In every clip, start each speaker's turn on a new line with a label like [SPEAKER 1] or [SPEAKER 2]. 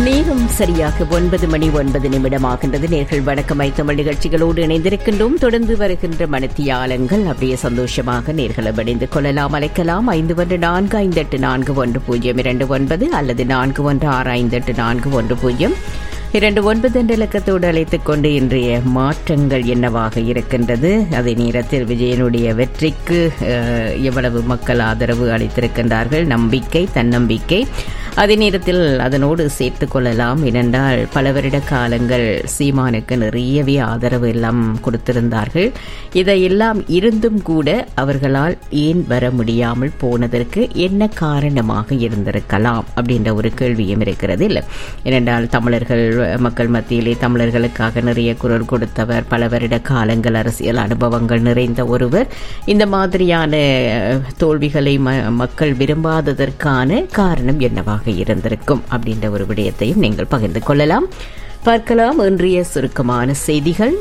[SPEAKER 1] நேரம் சரியாக ஒன்பது மணி ஒன்பது நிமிடமாகின்றது நேர்கள் வணக்கம் தமிழ் நிகழ்ச்சிகளோடு இணைந்திருக்கின்றோம் தொடர்ந்து வருகின்ற மனத்தியாலங்கள் அப்படியே சந்தோஷமாக நேர்களை அடைந்து கொள்ளலாம் அழைக்கலாம் ஐந்து ஒன்று நான்கு ஐந்து எட்டு நான்கு ஒன்று பூஜ்ஜியம் இரண்டு ஒன்பது அல்லது நான்கு ஒன்று ஆறு ஐந்து எட்டு நான்கு ஒன்று பூஜ்ஜியம் இரண்டு ஒன்பது என்ற இலக்கத்தோடு அழைத்துக் கொண்டு இன்றைய மாற்றங்கள் என்னவாக இருக்கின்றது அதே நேரத்தில் விஜயனுடைய வெற்றிக்கு அஹ், எவ்வளவு மக்கள் ஆதரவு அளித்திருக்கின்றார்கள் நம்பிக்கை தன்னம்பிக்கை அதே நேரத்தில் அதனோடு சேர்த்துக் கொள்ளலாம் ஏனென்றால் பல வருட காலங்கள் சீமானுக்கு நிறையவே ஆதரவு எல்லாம் கொடுத்திருந்தார்கள் இதையெல்லாம் இருந்தும் கூட அவர்களால் ஏன் வர முடியாமல் போனதற்கு என்ன காரணமாக இருந்திருக்கலாம் அப்படின்ற ஒரு கேள்வியும் இருக்கிறது இல்லை ஏனென்றால் தமிழர்கள் மக்கள் மத்தியிலே தமிழர்களுக்காக நிறைய குரல் கொடுத்தவர் பல வருட காலங்கள் அரசியல் அனுபவங்கள் நிறைந்த ஒருவர் இந்த மாதிரியான அஹ், தோல்விகளை ம- மக்கள் விரும்பாததற்கான காரணம் என்னவாக இருந்திருக்கும் அப்படின்ற ஒரு விடயத்தையும் நீங்கள் பகிர்ந்து கொள்ளலாம் பார்க்கலாம் இன்றைய சுருக்கமான செய்திகள்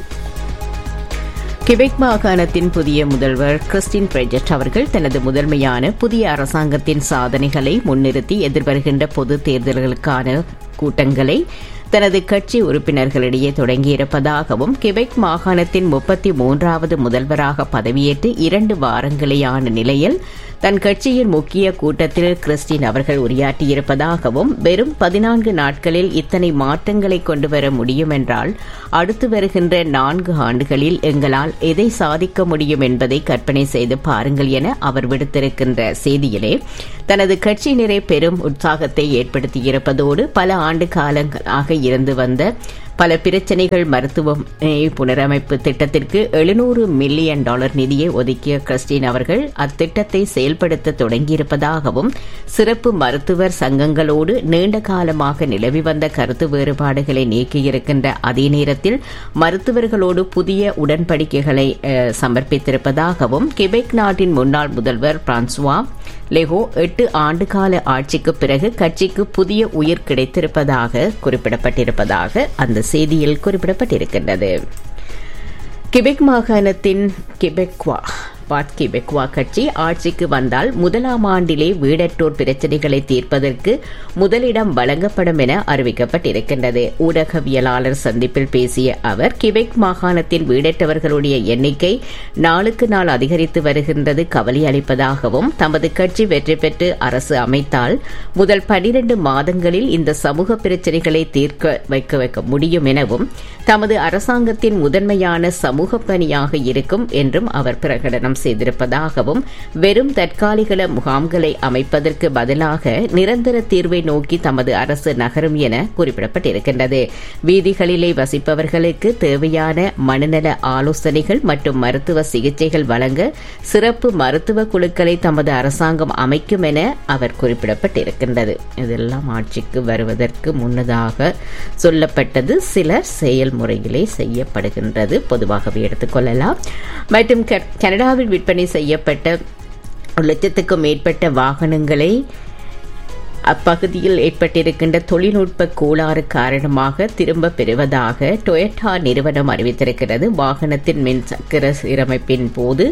[SPEAKER 1] கிபெக் மாகாணத்தின் புதிய முதல்வர் கிறிஸ்டின் பிரெஜட் அவர்கள் தனது முதன்மையான புதிய அரசாங்கத்தின் சாதனைகளை முன்னிறுத்தி எதிர்வருகின்ற பொது தேர்தல்களுக்கான கூட்டங்களை தனது கட்சி உறுப்பினர்களிடையே தொடங்கியிருப்பதாகவும் கிபெக் மாகாணத்தின் முப்பத்தி மூன்றாவது முதல்வராக பதவியேற்று இரண்டு வாரங்களேயான நிலையில் தன் கட்சியின் முக்கிய கூட்டத்தில் கிறிஸ்டின் அவர்கள் உரையாற்றியிருப்பதாகவும் வெறும் பதினான்கு நாட்களில் இத்தனை மாற்றங்களை கொண்டு வர முடியும் என்றால் அடுத்து வருகின்ற நான்கு ஆண்டுகளில் எங்களால் எதை சாதிக்க முடியும் என்பதை கற்பனை செய்து பாருங்கள் என அவர் விடுத்திருக்கின்ற செய்தியிலே தனது கட்சியினரை பெரும் உற்சாகத்தை ஏற்படுத்தியிருப்பதோடு பல ஆண்டு காலங்களாக இருந்து வந்த பல பிரச்சனைகள் மருத்துவம் அஹ், புனரமைப்பு திட்டத்திற்கு எழுநூறு மில்லியன் டாலர் நிதியை ஒதுக்கிய கிறிஸ்டின் அவர்கள் அத்திட்டத்தை செயல்படுத்த தொடங்கியிருப்பதாகவும் சிறப்பு மருத்துவர் சங்கங்களோடு நீண்ட காலமாக நிலவி வந்த கருத்து வேறுபாடுகளை நீக்கியிருக்கின்ற அதே நேரத்தில் மருத்துவர்களோடு புதிய உடன்படிக்கைகளை அஹ், சமர்ப்பித்திருப்பதாகவும் கிபெக் நாட்டின் முன்னாள் முதல்வர் பிரான்சுவா லெகோ எட்டு ஆண்டுகால ஆட்சிக்கு பிறகு கட்சிக்கு புதிய உயிர் கிடைத்திருப்பதாக குறிப்பிடப்பட்டிருப்பதாக அந்த செய்தியில் குறிப்பிடப்பட்டிருக்கின்றது கிபெக் மாகாணத்தின் கிபெக்வா பாட் கிபெக்வா கட்சி ஆட்சிக்கு வந்தால் முதலாம் ஆண்டிலே வீடற்றோர் பிரச்சனைகளை தீர்ப்பதற்கு முதலிடம் வழங்கப்படும் என அறிவிக்கப்பட்டிருக்கின்றது ஊடகவியலாளர் சந்திப்பில் பேசிய அவர் கிபெக் மாகாணத்தின் வீடற்றவர்களுடைய எண்ணிக்கை நாளுக்கு நாள் அதிகரித்து வருகின்றது கவலை அளிப்பதாகவும் தமது கட்சி வெற்றி பெற்று அரசு அமைத்தால் முதல் பனிரெண்டு மாதங்களில் இந்த சமூக பிரச்சனைகளை தீர்க்க வைக்க வைக்க முடியும் எனவும் தமது அரசாங்கத்தின் முதன்மையான சமூக பணியாக இருக்கும் என்றும் அவர் பிரகடனம் செய்திருப்பதாகவும் வெறும் தற்காலிக முகாம்களை அமைப்பதற்கு பதிலாக நிரந்தர தீர்வை நோக்கி தமது அரசு நகரும் என குறிப்பிடப்பட்டிருக்கின்றது வீதிகளிலே வசிப்பவர்களுக்கு தேவையான மனநல ஆலோசனைகள் மற்றும் மருத்துவ சிகிச்சைகள் வழங்க சிறப்பு மருத்துவ குழுக்களை தமது அரசாங்கம் அமைக்கும் என அவர் குறிப்பிடப்பட்டிருக்கின்றது இதெல்லாம் ஆட்சிக்கு வருவதற்கு முன்னதாக சொல்லப்பட்டது சில செயல்முறையிலே செய்யப்படுகின்றது பொதுவாகவே எடுத்துக்கொள்ளலாம் மற்றும் கெ- கனடாவில் விற்பனை செய்யப்பட்ட ஒரு லட்சத்துக்கும் மேற்பட்ட வாகனங்களை அப்பகுதியில் ஏற்பட்டிருக்கின்ற தொழில்நுட்ப கோளாறு காரணமாக திரும்ப பெறுவதாக டொயட்டா நிறுவனம் அறிவித்திருக்கிறது வாகனத்தின் மின் சக்கர சீரமைப்பின் போது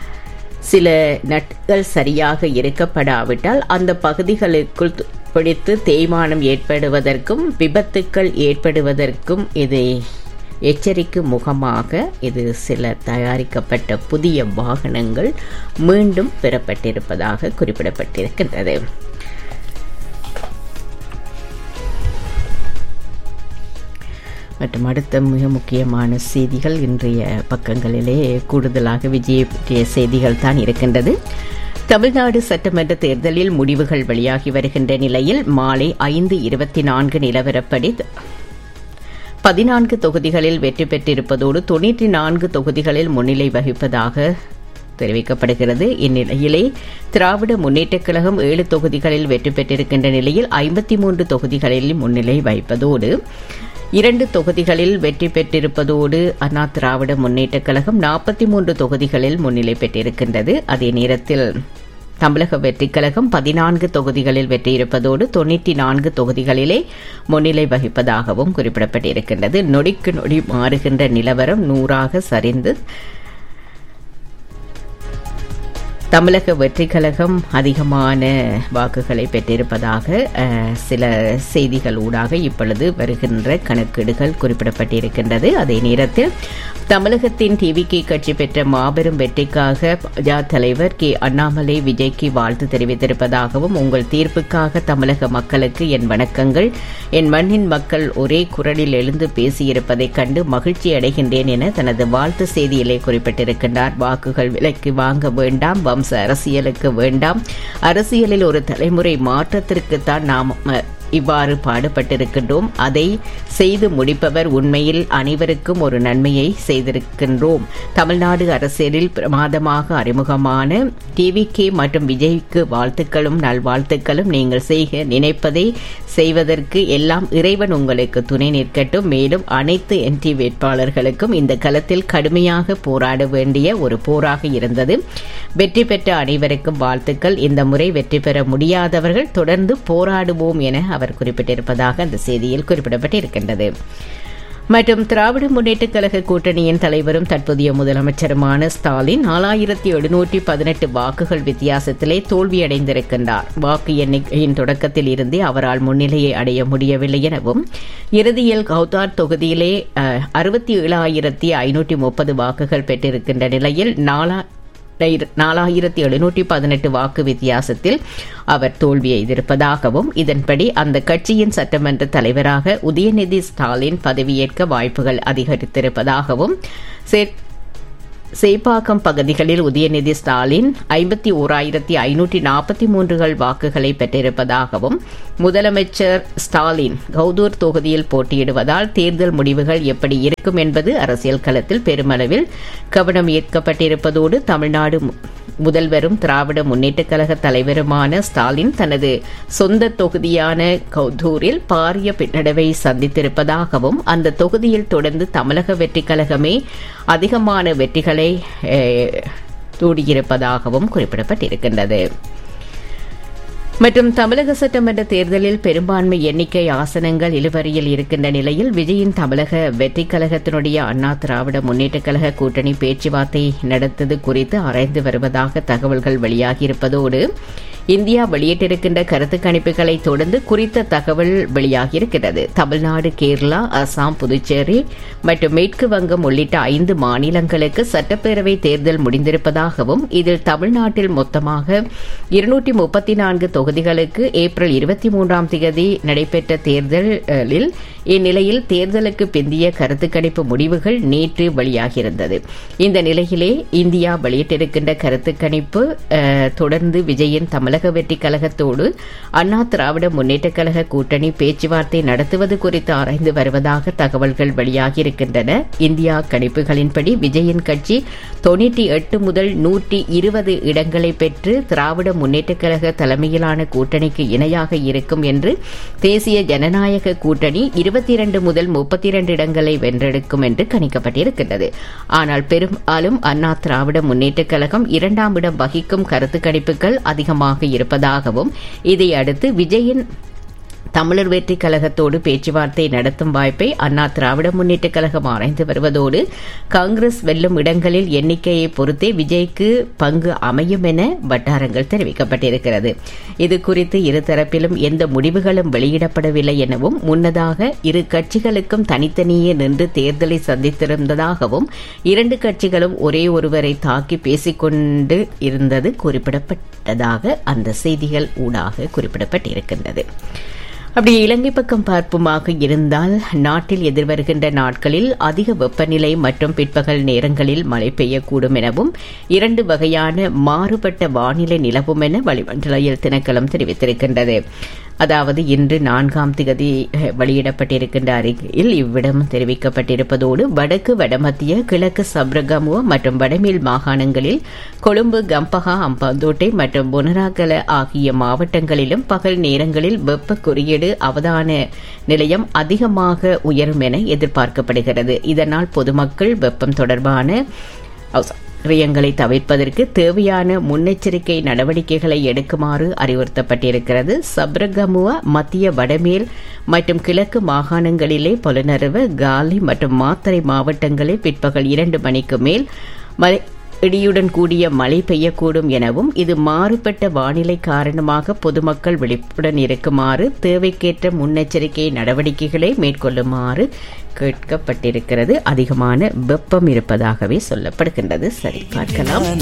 [SPEAKER 1] சில நட்டுகள் சரியாக இருக்கப்படாவிட்டால் அந்த பகுதிகளுக்குள் து- பிடித்து தேய்மானம் ஏற்படுவதற்கும் விபத்துக்கள் ஏற்படுவதற்கும் இது எச்சரிக்கும் முகமாக இது சில தயாரிக்கப்பட்ட புதிய வாகனங்கள் மீண்டும் பெறப்பட்டிருப்பதாக குறிப்பிடப்பட்டிருக்கின்றது மற்றும் அடுத்த மிக முக்கியமான செய்திகள் இன்றைய பக்கங்களிலே கூடுதலாக விஜய் பற்றிய செய்திகள் தான் இருக்கின்றது தமிழ்நாடு சட்டமன்ற தேர்தலில் முடிவுகள் வெளியாகி வருகின்ற நிலையில் மாலை ஐந்து இருபத்தி நான்கு நிலவரப்படி பதினான்கு தொகுதிகளில் வெற்றி பெற்றிருப்பதோடு தொன்னூற்றி நான்கு தொகுதிகளில் முன்னிலை வகிப்பதாக தெரிவிக்கப்படுகிறது இந்நிலையிலே திராவிட முன்னேற்றக் கழகம் ஏழு தொகுதிகளில் வெற்றி பெற்றிருக்கின்ற நிலையில் ஐம்பத்தி மூன்று தொகுதிகளில் முன்னிலை வகிப்பதோடு இரண்டு தொகுதிகளில் வெற்றி பெற்றிருப்பதோடு அண்ணா திராவிட முன்னேற்றக் கழகம் நாற்பத்தி மூன்று தொகுதிகளில் முன்னிலை பெற்றிருக்கின்றது அதே நேரத்தில் தமிழக வெற்றிக் கழகம் பதினான்கு தொகுதிகளில் வெற்றியிருப்பதோடு தொன்னூற்றி நான்கு தொகுதிகளிலே முன்னிலை வகிப்பதாகவும் குறிப்பிடப்பட்டிருக்கின்றது நொடிக்கு நொடி மாறுகின்ற நிலவரம் நூறாக சரிந்து தமிழக வெற்றி கழகம் அதிகமான வாக்குகளை பெற்றிருப்பதாக அஹ், சில செய்திகள் ஊடாக இப்பொழுது வருகின்ற கணக்கீடுகள் குறிப்பிடப்பட்டிருக்கின்றது அதே நேரத்தில் தமிழகத்தின் டிவிகே கட்சி பெற்ற மாபெரும் வெற்றிக்காக பாஜக தலைவர் கே அண்ணாமலை விஜய்க்கு வாழ்த்து தெரிவித்திருப்பதாகவும் உங்கள் தீர்ப்புக்காக தமிழக மக்களுக்கு என் வணக்கங்கள் என் மண்ணின் மக்கள் ஒரே குரலில் எழுந்து பேசியிருப்பதைக் கண்டு மகிழ்ச்சி அடைகின்றேன் என தனது வாழ்த்து செய்தியிலே குறிப்பிட்டிருக்கின்றார் வாக்குகள் விலைக்கு வாங்க வேண்டாம் வம்ச அரசியலுக்கு வேண்டாம் அரசியலில் ஒரு தலைமுறை மாற்றத்திற்குத்தான் நாம் அஹ், இவ்வாறு பாடுபட்டிருக்கின்றோம் அதை செய்து முடிப்பவர் உண்மையில் அனைவருக்கும் ஒரு நன்மையை செய்திருக்கின்றோம் தமிழ்நாடு அரசியலில் பிரமாதமாக அறிமுகமான டிவிகே மற்றும் விஜய்க்கு வாழ்த்துக்களும் நல்வாழ்த்துக்களும் நீங்கள் செய்க நினைப்பதை செய்வதற்கு எல்லாம் இறைவன் உங்களுக்கு துணை நிற்கட்டும் மேலும் அனைத்து என்டி வேட்பாளர்களுக்கும் இந்த களத்தில் கடுமையாக போராட வேண்டிய ஒரு போராக இருந்தது வெற்றி பெற்ற அனைவருக்கும் வாழ்த்துக்கள் இந்த முறை வெற்றி பெற முடியாதவர்கள் தொடர்ந்து போராடுவோம் என அவர் குறிப்பிட்டிருப்பதாக அந்த செய்தியில் குறிப்பிடப்பட்டிருக்கின்றது மற்றும் திராவிட முன்னேற்றக் கழக கூட்டணியின் தலைவரும் தற்போதைய முதலமைச்சருமான ஸ்டாலின் நாலாயிரத்தி எழுநூற்றி பதினெட்டு வாக்குகள் வித்தியாசத்திலே தோல்வியடைந்திருக்கின்றார் வாக்கு எண்ணிக்கையின் தொடக்கத்தில் இருந்தே அவரால் முன்னிலையை அடைய முடியவில்லை எனவும் இறுதியில் கௌதார் தொகுதியிலே அறுபத்தி ஏழாயிரத்தி ஐநூற்றி முப்பது வாக்குகள் பெற்றிருக்கின்ற நிலையில் நாலா நாலாயிரத்தி எழுநூற்றி பதினெட்டு வாக்கு வித்தியாசத்தில் அவர் தோல்வி எய்திருப்பதாகவும் இதன்படி அந்த கட்சியின் சட்டமன்ற தலைவராக உதயநிதி ஸ்டாலின் பதவியேற்க வாய்ப்புகள் அதிகரித்திருப்பதாகவும் சேப்பாக்கம் பகுதிகளில் உதயநிதி ஸ்டாலின் ஐம்பத்தி ஓராயிரத்தி ஐநூற்றி நாற்பத்தி மூன்றுகள் வாக்குகளை பெற்றிருப்பதாகவும் முதலமைச்சர் ஸ்டாலின் கௌதூர் தொகுதியில் போட்டியிடுவதால் தேர்தல் முடிவுகள் எப்படி இருக்கும் என்பது அரசியல் களத்தில் பெருமளவில் கவனம் ஈர்க்கப்பட்டிருப்பதோடு தமிழ்நாடு முதல்வரும் திராவிட முன்னேற்றக் கழக தலைவருமான ஸ்டாலின் தனது சொந்த தொகுதியான கௌதூரில் பாரிய பின்னடைவை சந்தித்திருப்பதாகவும் அந்த தொகுதியில் தொடர்ந்து தமிழக வெற்றிக் கழகமே அதிகமான வெற்றிகளை தூடியிருப்பதாகவும் குறிப்பிடப்பட்டிருக்கின்றது மற்றும் தமிழக சட்டமன்ற தேர்தலில் பெரும்பான்மை எண்ணிக்கை ஆசனங்கள் இழுவரியில் இருக்கின்ற நிலையில் விஜயின் தமிழக வெற்றிக் கழகத்தினுடைய அண்ணா திராவிட முன்னேற்றக் கழக கூட்டணி பேச்சுவார்த்தை நடத்தது குறித்து ஆராய்ந்து வருவதாக தகவல்கள் வெளியாகியிருப்பதோடு இந்தியா வெளியிட்டிருக்கின்ற கருத்து கணிப்புகளை தொடர்ந்து குறித்த தகவல் வெளியாகியிருக்கிறது தமிழ்நாடு கேரளா அசாம் புதுச்சேரி மற்றும் மேற்கு வங்கம் உள்ளிட்ட ஐந்து மாநிலங்களுக்கு சட்டப்பேரவை தேர்தல் முடிந்திருப்பதாகவும் இதில் தமிழ்நாட்டில் மொத்தமாக இருநூற்றி முப்பத்தி நான்கு தொகுதிகளுக்கு ஏப்ரல் இருபத்தி மூன்றாம் தேதி நடைபெற்ற தேர்தலில் இந்நிலையில் தேர்தலுக்கு பிந்திய கருத்து கணிப்பு முடிவுகள் நேற்று வெளியாகியிருந்தது இந்த நிலையிலே இந்தியா வெளியிட்டிருக்கின்ற கருத்து கணிப்பு தொடர்ந்து விஜயின் தமிழக வெற்றி கழகத்தோடு அண்ணா திராவிட முன்னேற்றக் கழக கூட்டணி பேச்சுவார்த்தை நடத்துவது குறித்து ஆராய்ந்து வருவதாக தகவல்கள் வெளியாகியிருக்கின்றன இந்தியா கணிப்புகளின்படி விஜயின் கட்சி தொன்னூற்றி எட்டு முதல் நூற்றி இருபது இடங்களை பெற்று திராவிட முன்னேற்றக் கழக தலைமையிலான கூட்டணிக்கு இணையாக இருக்கும் என்று தேசிய ஜனநாயக கூட்டணி இருபத்தி இரண்டு முதல் முப்பத்தி இரண்டு இடங்களை வென்றெடுக்கும் என்று கணிக்கப்பட்டிருக்கின்றது ஆனால் பெரும்பாலும் அண்ணா திராவிட முன்னேற்றக் கழகம் இரண்டாம் இடம் வகிக்கும் கருத்து கணிப்புகள் அதிகமாக இருப்பதாகவும் இதையடுத்து விஜயின் தமிழர் வெற்றி கழகத்தோடு பேச்சுவார்த்தை நடத்தும் வாய்ப்பை அண்ணா திராவிட முன்னேற்றக் கழகம் ஆராய்ந்து வருவதோடு காங்கிரஸ் வெல்லும் இடங்களில் எண்ணிக்கையை பொறுத்தே விஜய்க்கு பங்கு அமையும் என வட்டாரங்கள் தெரிவிக்கப்பட்டிருக்கிறது இது குறித்து இருதரப்பிலும் எந்த முடிவுகளும் வெளியிடப்படவில்லை எனவும் முன்னதாக இரு கட்சிகளுக்கும் தனித்தனியே நின்று தேர்தலை சந்தித்திருந்ததாகவும் இரண்டு கட்சிகளும் ஒரே ஒருவரை தாக்கி பேசிக்கொண்டு இருந்தது குறிப்பிடப்பட்டதாக அந்த செய்திகள் ஊடாக குறிப்பிடப்பட்டிருக்கின்றது அப்படி இலங்கை பக்கம் பார்ப்புமாக இருந்தால் நாட்டில் எதிர்வருகின்ற நாட்களில் அதிக வெப்பநிலை மற்றும் பிற்பகல் நேரங்களில் மழை பெய்யக்கூடும் எனவும் இரண்டு வகையான மாறுபட்ட வானிலை நிலவும் என வளிமண்டலியல் திணைக்களம் தெரிவித்திருக்கின்றது அதாவது இன்று நான்காம் திகதி வெளியிடப்பட்டிருக்கின்ற அறிக்கையில் இவ்விடம் தெரிவிக்கப்பட்டிருப்பதோடு வடக்கு வடமத்திய கிழக்கு சப்ரகமுவ மற்றும் வடமேல் மாகாணங்களில் கொழும்பு கம்பஹா அம்பாந்தோட்டை மற்றும் பொனராகல ஆகிய மாவட்டங்களிலும் பகல் நேரங்களில் வெப்ப குறியீடு அவதான நிலையம் அதிகமாக உயரும் என எதிர்பார்க்கப்படுகிறது இதனால் பொதுமக்கள் வெப்பம் தொடர்பான ரியங்களை தவிர்ப்பதற்கு தேவையான முன்னெச்சரிக்கை நடவடிக்கைகளை எடுக்குமாறு அறிவுறுத்தப்பட்டிருக்கிறது சப்ரகமுவ மத்திய வடமேல் மற்றும் கிழக்கு மாகாணங்களிலே பொலனறுவ காலி மற்றும் மாத்தறை மாவட்டங்களில் பிற்பகல் இரண்டு மணிக்கு மேல் மழை இடியுடன் கூடிய மழை பெய்யக்கூடும் எனவும் இது மாறுபட்ட வானிலை காரணமாக பொதுமக்கள் விழிப்புடன் இருக்குமாறு தேவைக்கேற்ற முன்னெச்சரிக்கை நடவடிக்கைகளை மேற்கொள்ளுமாறு கேட்கப்பட்டிருக்கிறது அதிகமான வெப்பம் இருப்பதாகவே சொல்லப்படுகின்றது சரி பார்க்கலாம்